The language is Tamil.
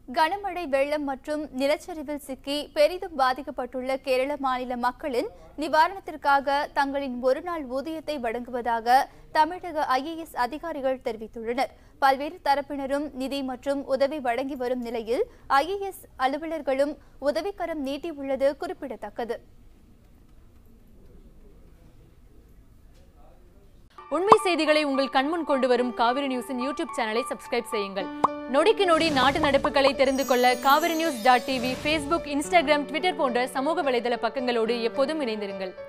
கனமழை வெள்ளம் மற்றும் நிலச்சரிவில் சிக்கி பெரிதும் பாதிக்கப்பட்டுள்ள கேரள மாநில மக்களின் நிவாரணத்திற்காக தங்களின் ஒருநாள் ஊதியத்தை வழங்குவதாக தமிழக ஐஏஎஸ் அதிகாரிகள் தெரிவித்துள்ளனர் பல்வேறு தரப்பினரும் நிதி மற்றும் உதவி வழங்கி வரும் நிலையில் ஐஏஎஸ் அலுவலர்களும் உதவிக்கரம் நீட்டியுள்ளது குறிப்பிடத்தக்கது உண்மை செய்திகளை உங்கள் கண்முன் கொண்டு வரும் காவிரி நியூஸின் யூடியூப் சேனலை சப்ஸ்கிரைப் செய்யுங்கள் நொடிக்கு நொடி நாட்டு நடப்புகளை தெரிந்து கொள்ள Kaveri news dot TV Facebook Instagram Twitter போன்ற சமூக வலைதள பக்கங்களோடு எப்போதும் இணைந்திருங்கள்